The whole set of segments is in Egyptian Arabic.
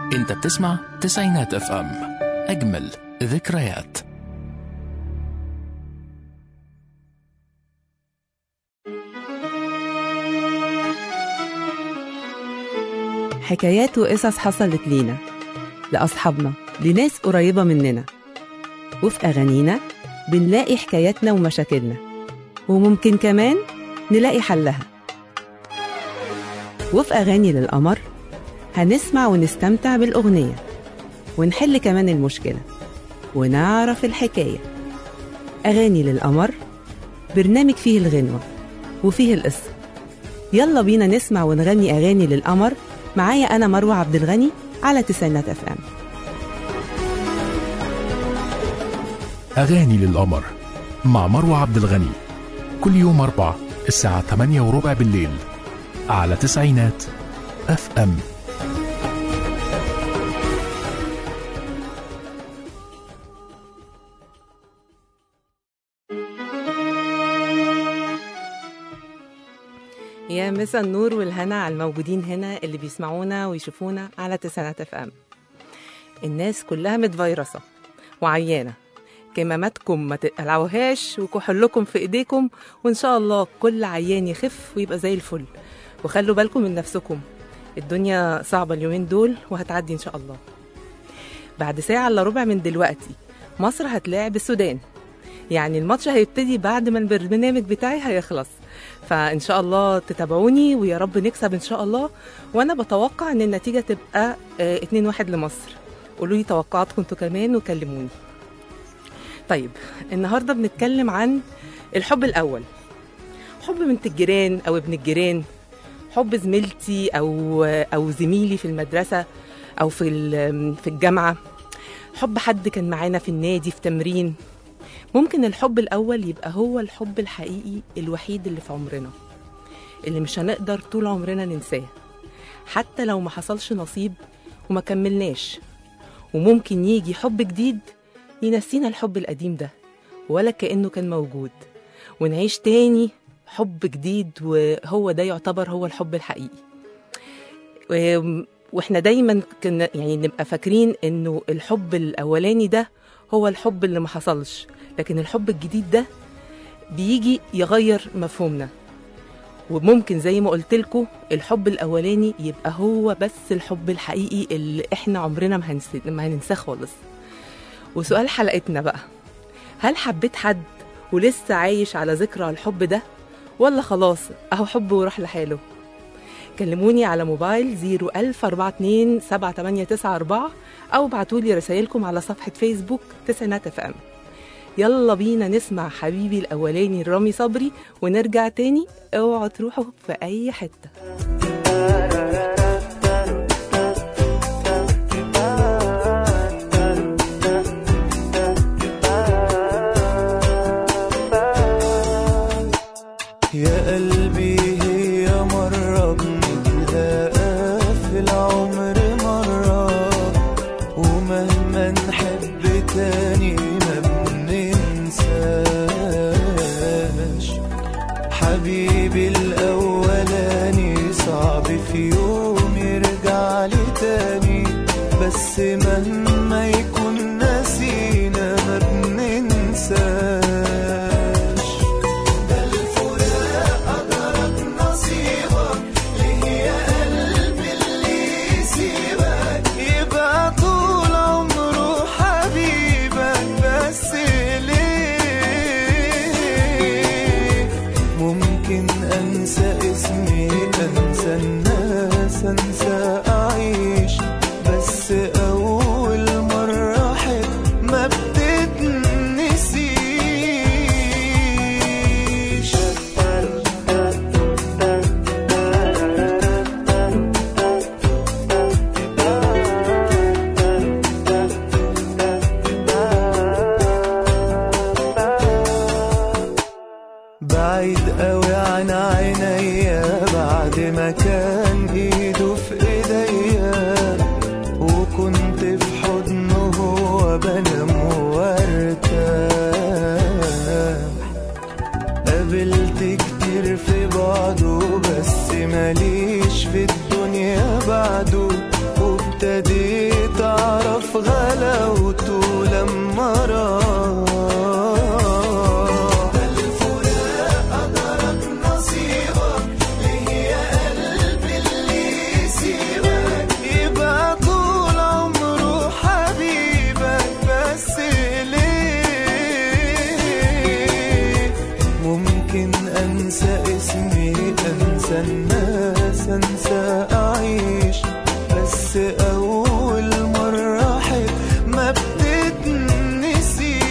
انت بتسمع تسعينات اف ام اجمل ذكريات حكايات وقصص حصلت لينا لأصحابنا لناس قريبة مننا وفي أغانينا بنلاقي حكاياتنا ومشاكلنا وممكن كمان نلاقي حلها وفي أغاني للقمر هنسمع ونستمتع بالأغنية ونحل كمان المشكلة ونعرف الحكاية أغاني للقمر برنامج فيه الغنوة وفيه القصة يلا بينا نسمع ونغني أغاني للقمر معايا أنا مروة عبد الغني على تسعينات اف ام أغاني للقمر مع مروة عبد الغني كل يوم أربع الساعة 8 وربع بالليل على تسعينات اف ام يا مسا النور والهنا على الموجودين هنا اللي بيسمعونا ويشوفونا على تسعينات اف ام الناس كلها متفيرسة وعيانة كماماتكم ما تقلعوهاش وكحولكم في ايديكم وان شاء الله كل عيان يخف ويبقى زي الفل وخلوا بالكم من نفسكم الدنيا صعبة اليومين دول وهتعدي ان شاء الله بعد ساعة الا ربع من دلوقتي مصر هتلاعب السودان يعني الماتش هيبتدي بعد ما البرنامج بتاعي هيخلص فان شاء الله تتابعوني ويا رب نكسب ان شاء الله وانا بتوقع ان النتيجه تبقى 2-1 لمصر قولوا لي توقعاتكم انتوا كمان وكلموني طيب النهارده بنتكلم عن الحب الاول حب بنت الجيران او ابن الجيران حب زميلتي او او زميلي في المدرسه او في ال- في الجامعه حب حد كان معانا في النادي في تمرين ممكن الحب الأول يبقى هو الحب الحقيقي الوحيد اللي في عمرنا اللي مش هنقدر طول عمرنا ننساه حتى لو ما حصلش نصيب وما كملناش وممكن يجي حب جديد ينسينا الحب القديم ده ولا كأنه كان موجود ونعيش تاني حب جديد وهو ده يعتبر هو الحب الحقيقي و- واحنا دايما كنا يعني نبقى فاكرين انه الحب الاولاني ده هو الحب اللي ما حصلش لكن الحب الجديد ده بيجي يغير مفهومنا وممكن زي ما قلت لكم الحب الاولاني يبقى هو بس الحب الحقيقي اللي احنا عمرنا ما هنس- ما هننساه خالص وسؤال حلقتنا بقى هل حبيت حد ولسه عايش على ذكرى الحب ده ولا خلاص اهو حب وراح لحاله كلموني على موبايل 01042 7894 أو ابعتولي رسايلكم على صفحة فيسبوك تسعينات اف ام يلا بينا نسمع حبيبي الأولاني رامي صبري ونرجع تاني اوعوا تروحوا في أي حتة يا قلبي هي مرة بنتلاقى في العمر مرة ومهما نحب تاني ما بننساش حبيبي الأولاني صعب في يوم يرجع لي تاني بس مهما يكون نسينا ما بننساش ده الفراق قدرك نصيبك ليه يا قلبي اللي يسيبك يبقى طول عمره حبيبك بس ليه ممكن انسى اسمي انسى الناس انسى اعيش بس اول مرة احب ما بتتنسيش بعيد قوي عن عينيا بعد ما كان ايده في ايديا وكنت في حضنه هو بنام وارتاح قابلت كتير في بعضه بس ماليش في الدنيا بعده وابتديت انسى الناس انسى اعيش بس اول مرة احب ما بتتنسيش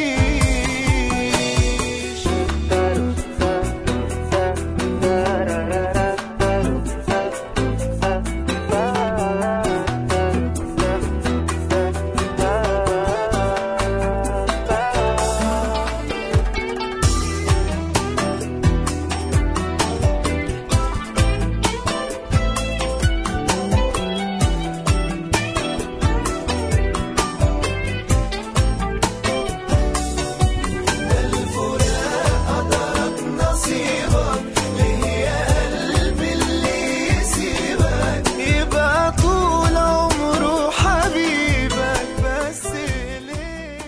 نصيبك ليه يا قلبي اللي يسيبك يبقى طول عمره حبيبك بس ليه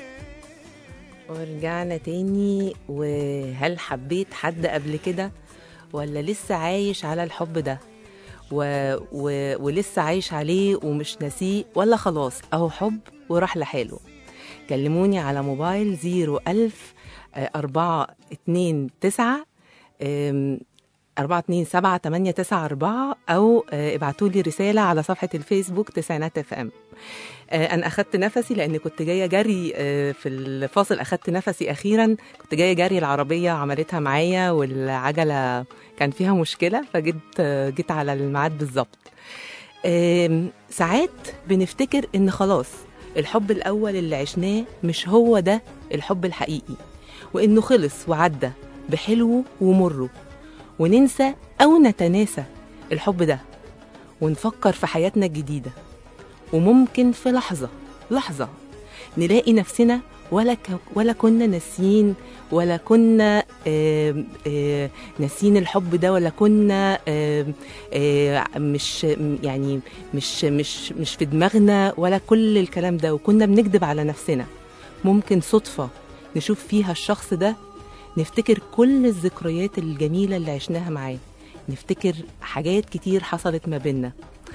ورجعنا تاني وهل حبيت حد قبل كده ولا لسه عايش على الحب ده و... و... ولسه عايش عليه ومش ناسيه ولا خلاص اهو حب وراح لحاله كلموني على موبايل 01000 4 2 9 4 2 7 8 9 4 او ابعتوا لي رساله على صفحه الفيسبوك تسعينات اف ام انا اخدت نفسي لان كنت جايه جري آه، في الفاصل اخدت نفسي اخيرا كنت جايه جري العربيه عملتها معايا والعجله كان فيها مشكله فجيت آه، جيت على الميعاد بالظبط آم، ساعات بنفتكر ان خلاص الحب الاول اللي عشناه مش هو ده الحب الحقيقي وانه خلص وعدى بحلوه ومره وننسى او نتناسى الحب ده ونفكر في حياتنا الجديده وممكن في لحظه لحظه نلاقي نفسنا ولا ك... ولا كنا ناسيين ولا كنا آم، آه، ناسيين الحب ده ولا كنا آم، آه، مش يعني مش مش مش في دماغنا ولا كل الكلام ده وكنا بنكذب على نفسنا ممكن صدفة نشوف فيها الشخص ده نفتكر كل الذكريات الجميلة اللي عشناها معاه نفتكر حاجات كتير حصلت ما بينا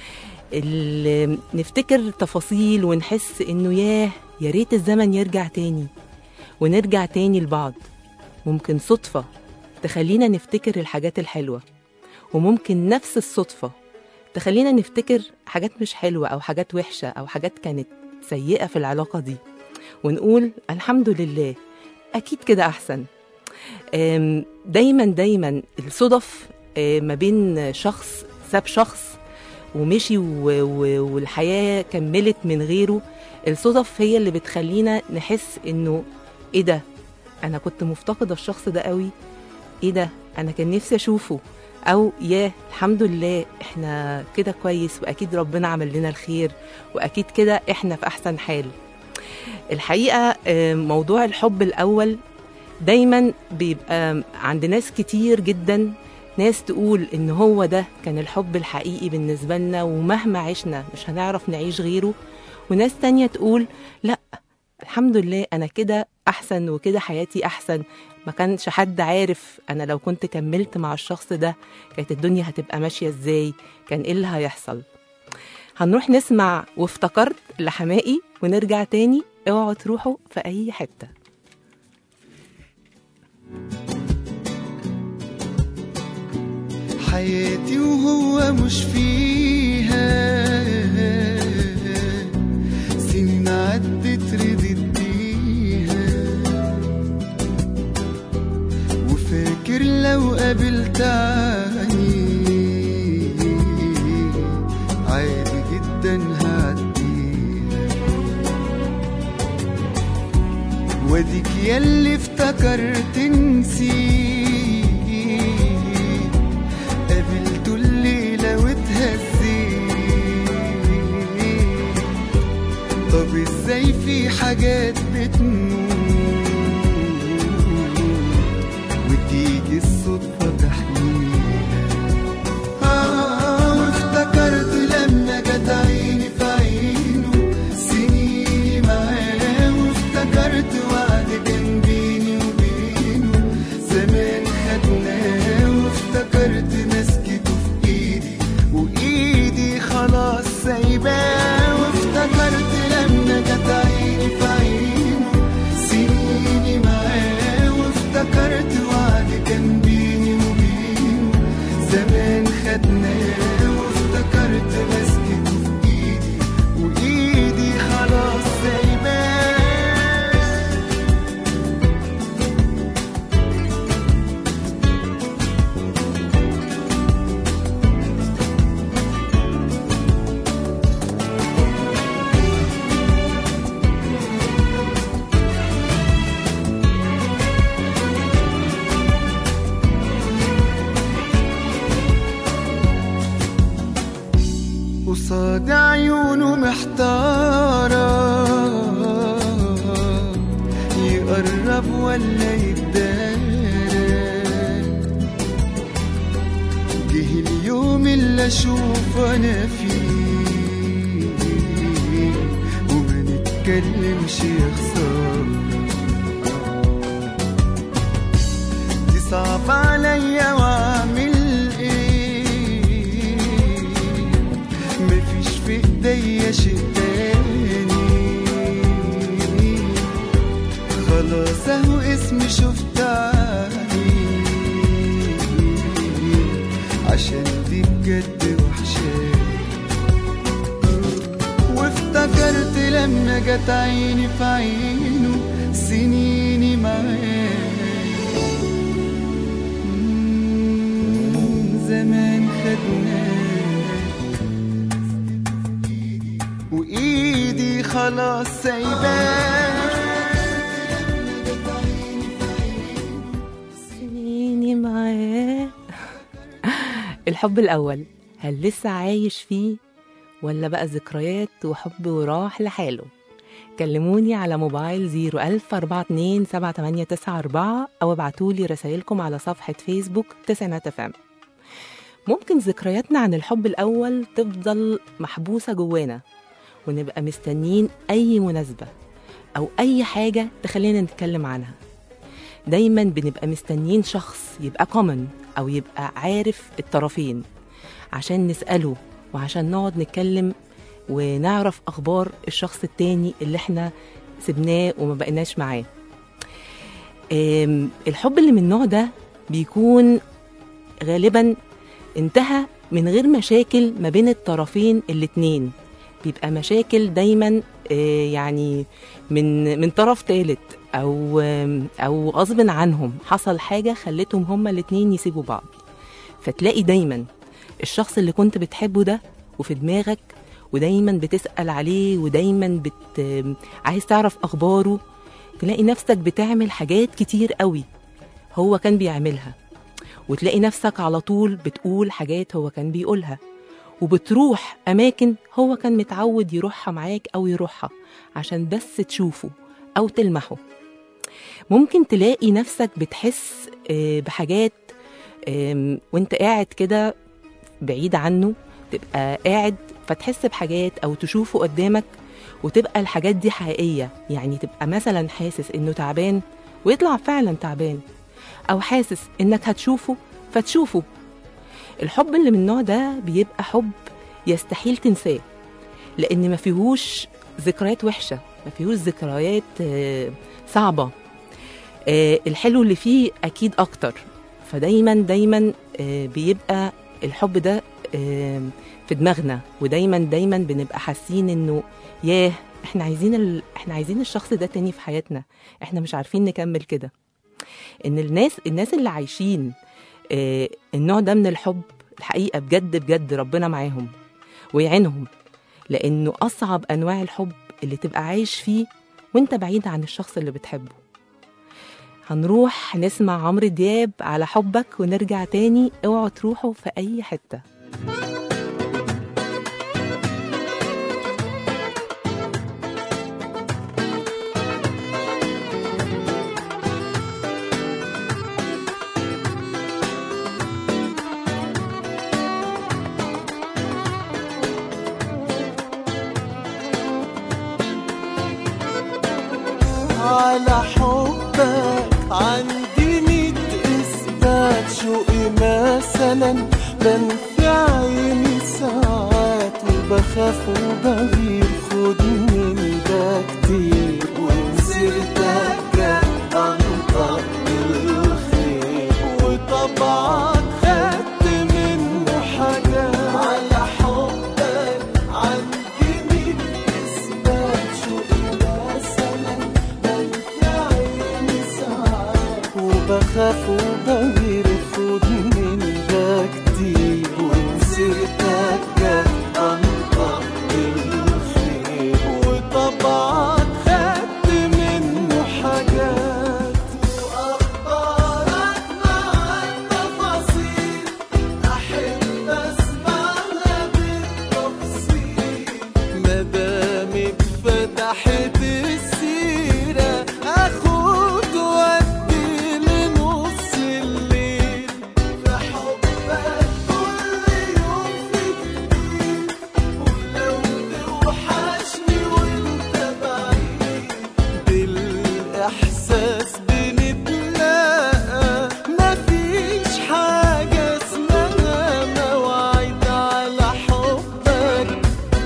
ال- نفتكر تفاصيل ونحس انه ياه يا ريت الزمن يرجع تاني ونرجع تاني لبعض ممكن صدفة تخلينا نفتكر الحاجات الحلوة وممكن نفس الصدفة تخلينا نفتكر حاجات مش حلوة أو حاجات وحشة أو حاجات كانت سيئة في العلاقة دي ونقول الحمد لله أكيد كده أحسن أم، دايما دايما الصدف أه، ما بين شخص ساب شخص ومشي و- و- والحياة كملت من غيره الصدف هي اللي بتخلينا نحس انه ايه ده انا كنت مفتقدة الشخص ده قوي ايه ده انا كان نفسي اشوفه او ياه الحمد لله احنا كده كويس واكيد ربنا عمل لنا الخير واكيد كده احنا في احسن حال الحقيقة آه، موضوع الحب الاول دايما بيبقى عند ناس كتير جدا ناس تقول ان هو ده كان الحب الحقيقي بالنسبة لنا ومهما عشنا مش هنعرف نعيش غيره وناس تانية تقول لا الحمد لله انا كده احسن وكده حياتي احسن ما كانش حد عارف انا لو كنت كملت مع الشخص ده كانت الدنيا هتبقى ماشية ازاي كان ايه اللي هيحصل هنروح نسمع وافتكرت لحمائي ونرجع تاني اوعوا تروحوا في اي حته حياتي وهو مش فيها سنين عدت ردت بيها وفاكر لو قابلت عني عادي جدا هعديها واديك ياللي افتكرت نسيت قابلته الليلة واتهزيت طب ازاي في حاجات بتنور وتيجي الصدفة تحميها آه وافتكرت لما جت عيني في عينه سنيني معاه وافتكرت وعد كان بيني وبينه زمان خدناه وافتكرت مسكته في ايدي وايدي خلاص سايباه وافتكرت لما جت عيني في عينه خدناه وافتكرت مسكته في ايدي وايدي خلاص سايباه قصاد عيونه محتارة يقرب ولا يتدارى جه اليوم اللي اشوف انا فيه وما نتكلمش يا خسارة تصعب عليا واعمل ايه مفيش في ايديا شيء تاني خلاص اهو اسمي شفت عيني عشان دي بجد وحشاني وافتكرت لما جت عيني في عينه سنيني معاه مم، زمان خدناك وايدي خلاص سايباك سنيني معاه الحب الأول هل لسه عايش فيه ولا بقى ذكريات وحب وراح لحاله كلموني على موبايل 010427894 أو ابعتولي رسائلكم على صفحة فيسبوك تسعينات فم ممكن ذكرياتنا عن الحب الأول تفضل محبوسة جوانا ونبقى مستنيين أي مناسبة أو أي حاجة تخلينا نتكلم عنها دايما بنبقى مستنيين شخص يبقى كومن أو يبقى عارف الطرفين عشان نسأله وعشان نقعد نتكلم ونعرف أخبار الشخص التاني اللي احنا سبناه وما بقيناش معاه آم، الحب اللي من النوع ده بيكون غالبا انتهى من غير مشاكل ما بين الطرفين الاتنين بيبقى مشاكل دايما آه، يعني من من طرف ثالث او آم، او غصب عنهم حصل حاجه خلتهم هما الاتنين يسيبوا بعض فتلاقي دايما الشخص اللي كنت بتحبه ده وفي دماغك ودايما بتسأل عليه ودايما بت... عايز تعرف أخباره تلاقي نفسك بتعمل حاجات كتير قوي هو كان بيعملها وتلاقي نفسك على طول بتقول حاجات هو كان بيقولها وبتروح أماكن هو كان متعود يروحها معاك أو يروحها عشان بس تشوفه أو تلمحه ممكن تلاقي نفسك بتحس آه، بحاجات آم، وانت قاعد كده بعيد عنه تبقى قاعد فتحس بحاجات او تشوفه قدامك وتبقى الحاجات دي حقيقية يعني تبقى مثلا حاسس انه تعبان ويطلع فعلا تعبان او حاسس انك هتشوفه فتشوفه الحب اللي من النوع ده بيبقى حب يستحيل تنساه لان ما فيهوش ذكريات وحشة ما فيهوش ذكريات آه، صعبة آه، الحلو اللي فيه اكيد اكتر فدايما دايما آه، بيبقى الحب ده آه، في دماغنا ودايما دايما بنبقى حاسين انه ياه احنا عايزين ال... احنا عايزين الشخص ده تاني في حياتنا احنا مش عارفين نكمل كده ان الناس الناس اللي عايشين آه، النوع ده من الحب الحقيقه بجد بجد ربنا معاهم ويعينهم لانه اصعب انواع الحب اللي تبقى عايش فيه وانت بعيد عن الشخص اللي بتحبه هنروح نسمع عمرو دياب على حبك ونرجع تاني اوعوا تروحوا في اي حته على حبك عندي ميت إثبات شوقي مثلا بنفي عيني ساعات وبخاف وبغير خد من ده كتير ومسيرتك جت أنطق الخير وطبعك خدت منه جت بنطق بالخير وطبعا خدت منه حاجات وأخبارك مع التفاصيل أحب أسمعها بالتفصيل مدام اتفتحت السيرة أخد وأدي لنص الليل في حبك كل يوم في جديد ولو توحشني وانت بعيد بالإحساس بنتلاقى مفيش حاجة اسمها مواعيد على حبك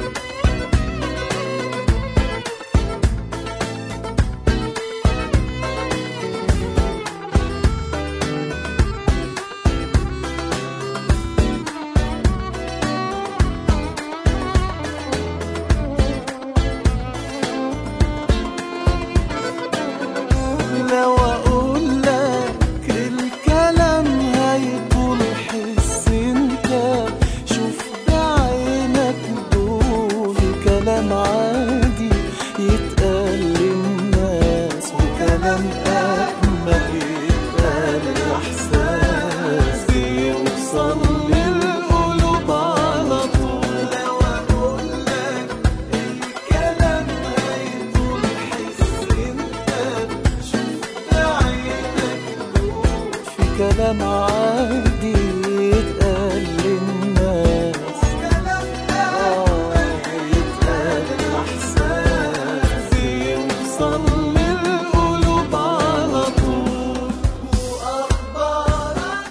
لو اقول لك الكلام هيطول حس انت شوف بعينك دول كلام عادي يتقال للناس وكلام اجمل يتقال احساس يوصل للقلوب على طول لو اقول لك الكلام هيطول حس انت شوف بعينك دول في كلام عادي يتقال للناس آه، يتقال احساس يوصل للقلوب على طول واخبارك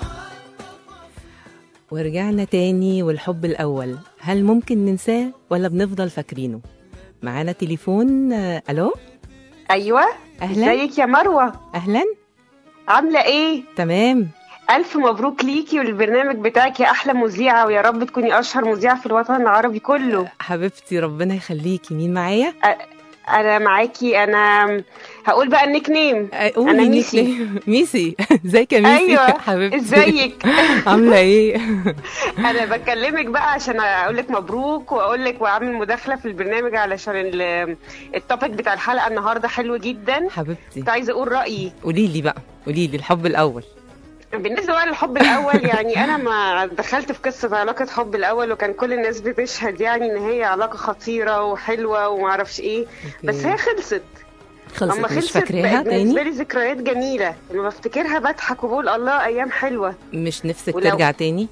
ورجعنا تاني والحب الأول هل ممكن ننساه ولا بنفضل فاكرينه معانا تليفون آه، ألو ايوه أهلا ازيك يا مروه أهلا عامله ايه تمام الف مبروك ليكي والبرنامج بتاعك يا احلى مذيعه ويا رب تكوني اشهر مذيعه في الوطن العربي كله حبيبتي ربنا يخليكي مين معايا انا معاكي انا هقول بقى النيك نيم آه، قولي أنا نيك ميسي. نيم. ميسي ازيك يا ميسي ايوه حبيبتي ازيك عاملة ايه انا بكلمك بقى عشان اقول لك مبروك واقول لك واعمل مداخله في البرنامج علشان ال- التوبيك بتاع الحلقه النهارده حلو جدا حبيبتي كنت عايزه اقول رايي قولي لي بقى قولي لي الحب الأول بالنسبه بقى للحب الاول يعني انا ما دخلت في قصه علاقه حب الاول وكان كل الناس بتشهد يعني ان هي علاقه خطيره وحلوه وما اعرفش ايه أوكي. بس هي خلصت خلصت اما مش خلصت فاكراها بقت بالنسبه تاني لي ذكريات جميله لما بفتكرها بضحك وبقول الله ايام حلوه مش نفسك ولو- ترجع تاني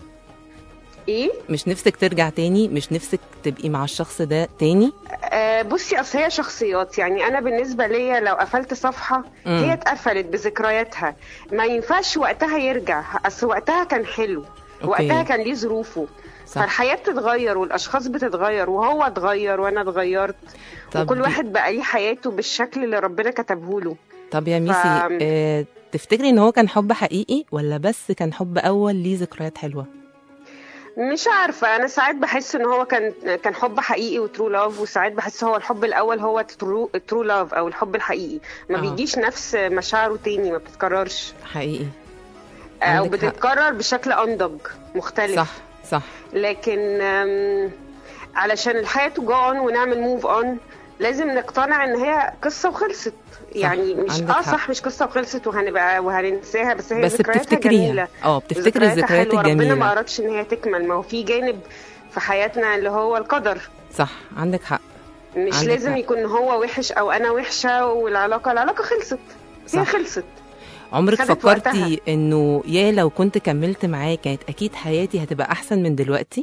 ايه مش نفسك ترجع تاني مش نفسك تبقي مع الشخص ده تاني آه بصي اصل هي شخصيات يعني انا بالنسبه ليا لو قفلت صفحه مم. هي اتقفلت بذكرياتها ما ينفعش وقتها يرجع اصل وقتها كان حلو أوكي. وقتها كان ليه ظروفه صح. فالحياه بتتغير والاشخاص بتتغير وهو اتغير وانا اتغيرت طب وكل واحد بقى ليه حياته بالشكل اللي ربنا كتبه له طب يا ميسي ف- آه تفتكري ان هو كان حب حقيقي ولا بس كان حب اول ليه ذكريات حلوه مش عارفه انا ساعات بحس ان هو كان كان حب حقيقي وترو لاف وساعات بحس هو الحب الاول هو الترو لاف او الحب الحقيقي ما آه. بيجيش نفس مشاعره تاني ما بتتكررش حقيقي او عندك حق. بتتكرر بشكل انضج مختلف صح صح لكن أم، علشان الحياه تو اون ونعمل موف اون لازم نقتنع ان هي قصه وخلصت يعني مش عندك اه حق. صح مش قصه وخلصت وهنبقى وهننساها بس هي بس ذكرياتها بتفتكريها جميله اه بتفتكري ذكرياتها الذكريات حلوة. ربنا ما الجميله ارادش ان هي تكمل ما هو في جانب في حياتنا اللي هو القدر صح عندك حق مش عندك لازم حق. يكون هو وحش او انا وحشه والعلاقه العلاقه خلصت هي صح. خلصت عمرك خدت فكرتي وقتها. انه يا لو كنت كملت معاه كانت اكيد حياتي هتبقى احسن من دلوقتي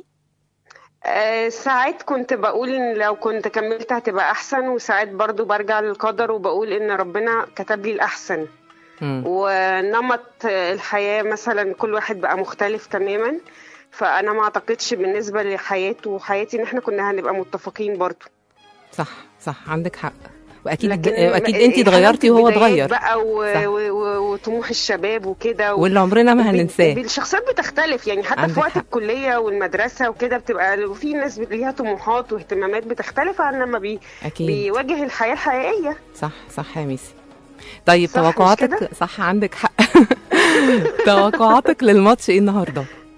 آه، ساعات كنت بقول ان لو كنت كملت هتبقى احسن وساعات برضو برجع للقدر وبقول ان ربنا كتب لي الاحسن مم. ونمط الحياة مثلا كل واحد بقى مختلف تماما فانا ما اعتقدش بالنسبة لحياته وحياتي ان احنا كنا هنبقى متفقين برضو صح صح عندك حق واكيد لكن واكيد ال- انت اتغيرتي وهو البدايات اتغير بقى و... صح. و... و... وطموح الشباب وكده و... واللي عمرنا ما بي- هننساه بي- الشخصيات بتختلف يعني حتى عندك في وقت حق. الكلية والمدرسة وكده بتبقى في ناس ليها طموحات واهتمامات بتختلف عن لما بي... اكيد بيواجه الحياة الحقيقية صح صح يا ميسي طيب صح، مش توقعاتك كده؟ صح عندك حق توقعاتك للماتش ايه النهارده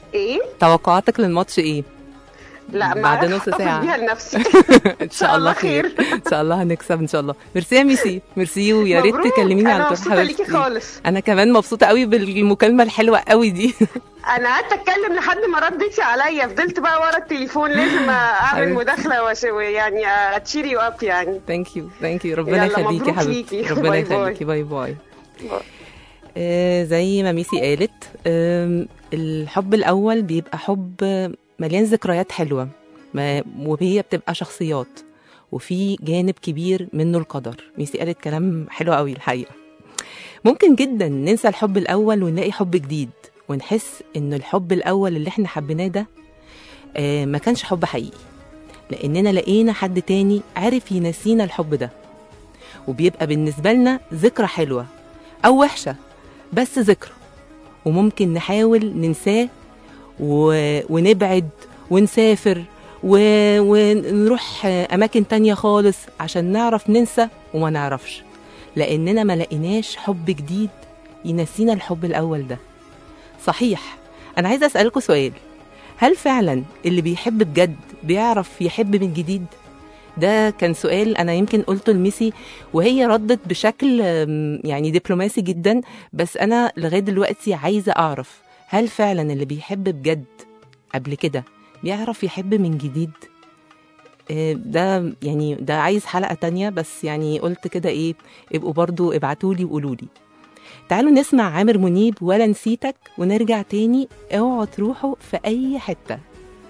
ايه توقعاتك للماتش ايه لا ما بعد أعرف نص أحتفظ ساعة. بيها لنفسي ان شاء الله خير ان شاء الله هنكسب ان شاء الله ميرسي يا ميسي ميرسي ويا ريت مبروك. تكلميني انا على طول مبسوطه ليكي حبيبتي خالص انا كمان مبسوطه قوي بالمكالمه الحلوه قوي دي انا قعدت اتكلم لحد ما ردتي عليا فضلت بقى ورا التليفون لازم اعمل حبيبتي. مداخله وش- ويعني اتشيري يو اب يعني ثانك يو ثانك يو ربنا يلا، يخليكي مبروك يا حبيبتي ليكي. ربنا باي باي. يخليكي باي باي باي. آه، زي ما ميسي قالت آم، الحب الأول بيبقى حب مليان ذكريات حلوة ما وهي بتبقى شخصيات وفي جانب كبير منه القدر ميسي قالت كلام حلو قوي الحقيقة ممكن جدا ننسى الحب الأول ونلاقي حب جديد ونحس إن الحب الأول اللي احنا حبيناه ده آه، ما كانش حب حقيقي لأننا لقينا حد تاني عرف ينسينا الحب ده وبيبقى بالنسبة لنا ذكرى حلوة أو وحشة بس ذكرى وممكن نحاول ننساه و... ونبعد ونسافر و... ونروح أماكن تانية خالص عشان نعرف ننسى وما نعرفش لأننا ما لقيناش حب جديد ينسينا الحب الأول ده صحيح أنا عايزة أسألكوا سؤال هل فعلا اللي بيحب بجد بيعرف يحب من جديد؟ ده كان سؤال أنا يمكن قلته لميسي وهي ردت بشكل أم، يعني دبلوماسي جدا بس أنا لغاية دلوقتي عايزة أعرف هل فعلا اللي بيحب بجد قبل كده بيعرف يحب من جديد؟ آه، ده يعني ده عايز حلقة تانية بس يعني قلت كده ايه ابقوا برضو ابعتولي وقولولي تعالوا نسمع عامر منيب ولا نسيتك ونرجع تاني اوعوا تروحوا في اي حتة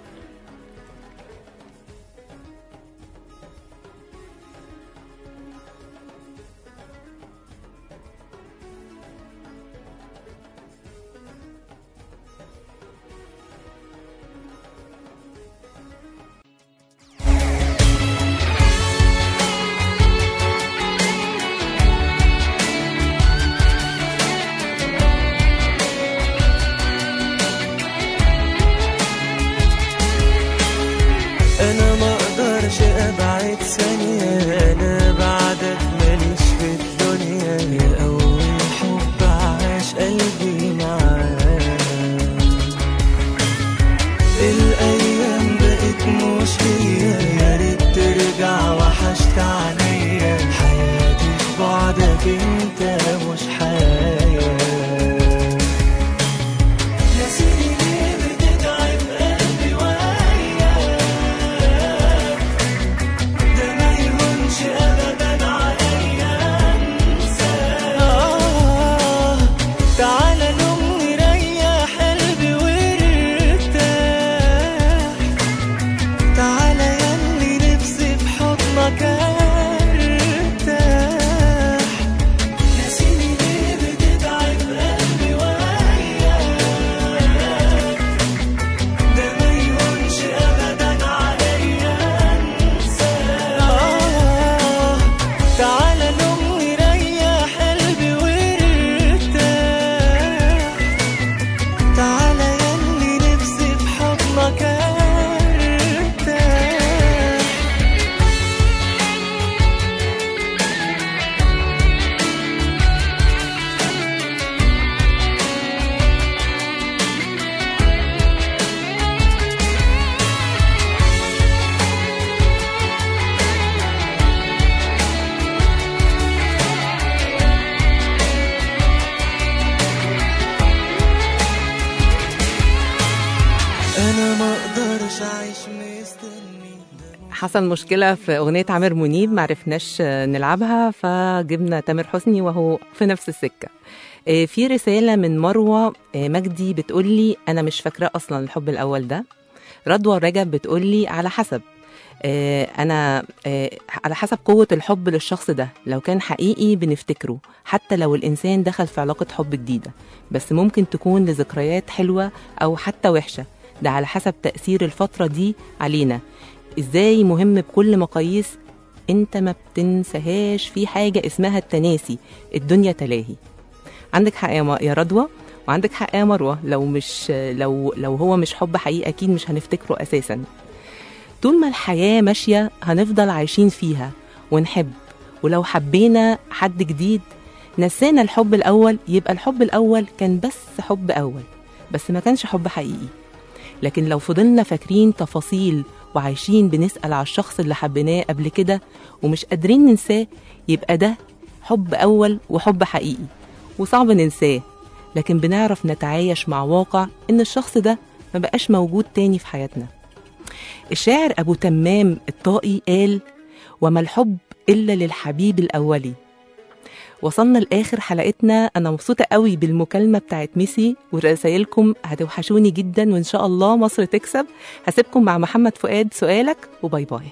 انا ما اقدرش ابعد ثانية انا بعدك ماليش في الدنيا اول حب عاش قلبي معاك الايام بقت مش هي يا ريت ترجع وحشت عليا حياتي في بعدك انت مش حياه يا سيدي ليه بتتعب قلبي وياك ده ما يهونش ابدا عليا انساك آه تعالى نوم نريح قلبي وارتاح تعالى ياللي نفسي بحضنك ارتاح يا سيدي ليه بتتعب قلبي وياك ده ما يهونش ابدا عليا انساك آه تعالى نوم نريح قلبي وارتاح تعالى ياللي نفسي بحضنك ارتاح انا ما اقدرش اعيش مستني حصل مشكلة في أغنية عامر منيب معرفناش آه، نلعبها فجبنا تامر حسني وهو في نفس السكة آه، في رسالة من مروة آه، مجدي بتقولي أنا مش فاكرة أصلا الحب الأول ده رضوى رجب بتقولي على حسب آه، أنا آه، على حسب قوة الحب للشخص ده لو كان حقيقي بنفتكره حتى لو الإنسان دخل في علاقة حب جديدة بس ممكن تكون لذكريات حلوة أو حتى وحشة ده على حسب تأثير الفترة دي علينا ازاي مهم بكل مقاييس انت ما بتنساهاش في حاجة اسمها التناسي الدنيا تلاهي عندك حق يا م- يا رضوى وعندك حق يا مروة لو مش لو لو هو مش حب حقيقي أكيد مش هنفتكره أساسا طول ما الحياة ماشية هنفضل عايشين فيها ونحب ولو حبينا حد جديد نسينا الحب الأول يبقى الحب الأول كان بس حب أول بس ما كانش حب حقيقي لكن لو فضلنا فاكرين تفاصيل وعايشين بنسأل على الشخص اللي حبيناه قبل كده ومش قادرين ننساه يبقى ده حب أول وحب حقيقي وصعب ننساه لكن بنعرف نتعايش مع واقع إن الشخص ده ما بقاش موجود تاني في حياتنا الشاعر أبو تمام الطائي قال وما الحب إلا للحبيب الأولي وصلنا لآخر حلقتنا أنا مبسوطة قوي بالمكالمة بتاعت ميسي ورسايلكم هتوحشوني جدا وإن شاء الله مصر تكسب هسيبكم مع محمد فؤاد سؤالك وباي باي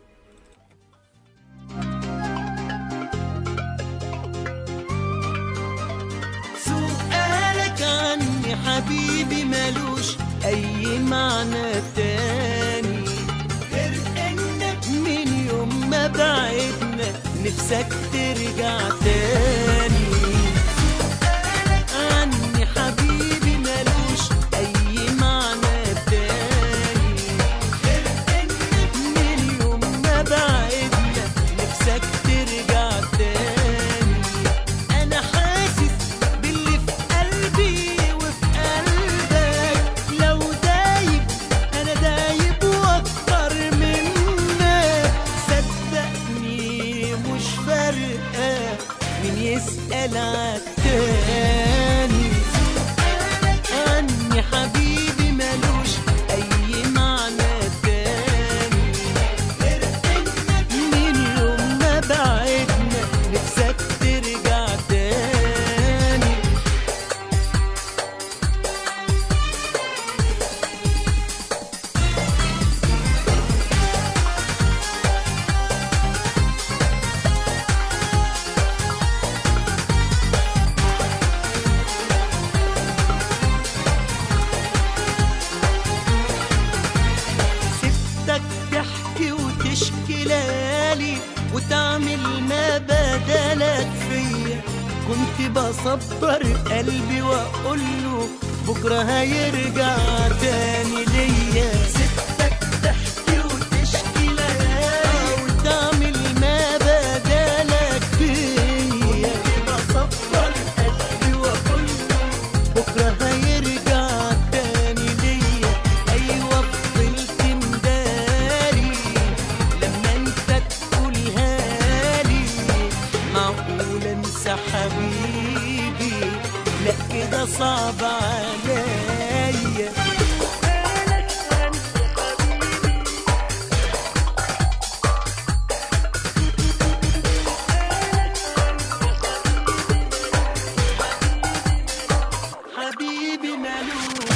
سؤالك عني حبيبي ملوش أي معنى تاني غير إنك من يوم ما بعدنا نفسك ترجع تاني سؤالك عني حبيبي ملوش أي معنى تاني غير إنك من يوم ما بعدنا نفسك ترجع تاني أنا حاسس باللي في قلبي وفي قلبك لو دايب أنا دايب وأكتر منك صدقني مش فارقة مين يسأل عالتاني عني حبيبي ملوش أي معنى تاني غير إنك من يوم ما بعدنا نفسك ترجع تاني سبتك تحكي وتشكي لالي وتعمل ما بدلك فيا كنت بصبر قلبي واقول له بكره هيرجع تاني ليا سبتك تحكي وتشكي لالي وتعمل ما بدلك فيا كنت بصبر قلبي واقول له بكره هيرجع تاني ليا ايوه فضلت مداري لما انت تقولها لي معقول انسى حبيبي لا كده صعب عليا حبيبي مالوش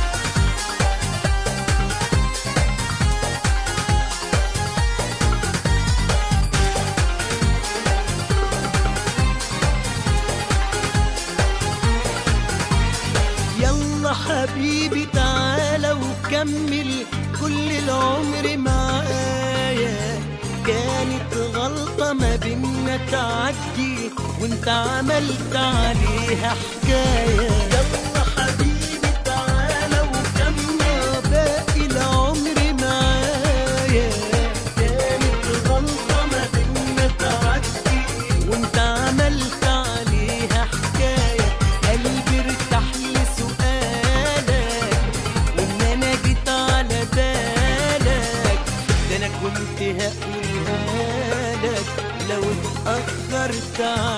يلا حبيبي تعالى وكمل كل العمر معايا كانت غلطة ما بينا تعدي وانت عملت عليها حكاية يلا حبيبي تعالى وكمل باقي العمر معايا كانت غلطة ما بينا تعدي وانت عملت عليها حكاية قلبي ارتاح لسؤالك وان انا جيت على بالك ده انا كنت هقولها لك لو اتأخرت